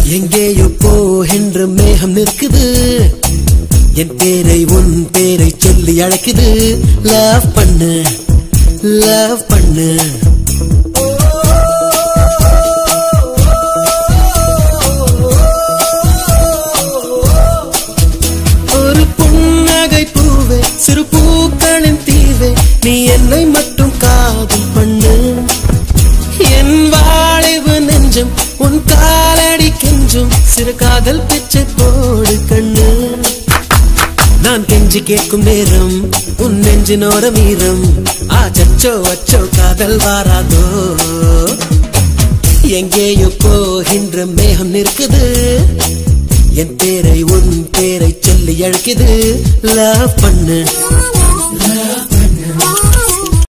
எங்கேயோ போகின்ற மேகம் நிற்குது என் பேரை உன் பேரை சொல்லி அழைக்குது லவ் பண்ணு லவ் பண்ணு ஒரு புன்னகை பூவே சிறு பூக்களின் தீவே நீ என்னை மட்டும் காதல் பண்ணு என் வாழிவு நெஞ்சம் உன் காலடி கெஞ்சும் சிறு காதல் பிச்சை போடு கண்ணு நான் கெஞ்சி கேட்கும் நேரம் உன் நெஞ்சினோர மீறம் ஆச்சோ அச்சோ காதல் வாராதோ எங்கேயோ போகின்ற மேகம் நிற்குது என் பேரை உன் பேரை சொல்லி அழைக்குது லவ் பண்ணு